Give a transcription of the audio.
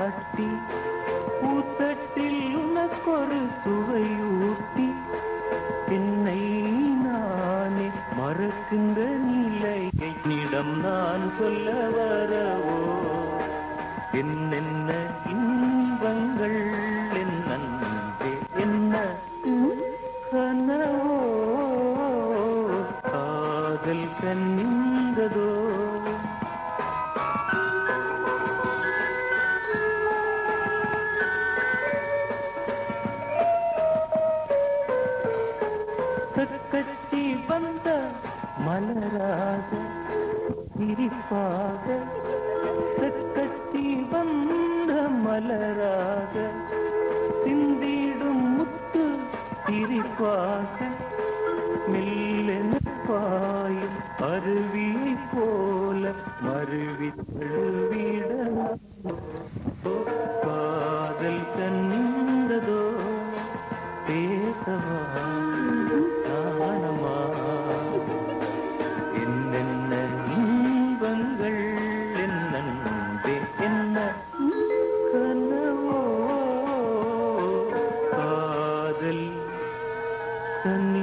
காட்டி பூத்தட்டில் உனக்கொரு சுவையூட்டி என்னை நானே மறக்கின்ற நிலையை நிடம் நான் சொல்ல வரவோ என்னென்ன இன்பங்கள் என் அன்பே என்ன கனவோ காதல் கண்ணிந்ததோ கட்டி வந்த மலராக சிரிப்பாக கட்டி வந்த மலராக சிந்திடும் முத்து சிரிப்பாக மெல்லென பாயும் அருவியை போல மருவி தழுவிடலாம் காதல் கண்ணிந்ததோ பேசவா நாணமா என்னென்ன இன்பங்கள் என் அன்பே என்ன கனவோ காதல் கண்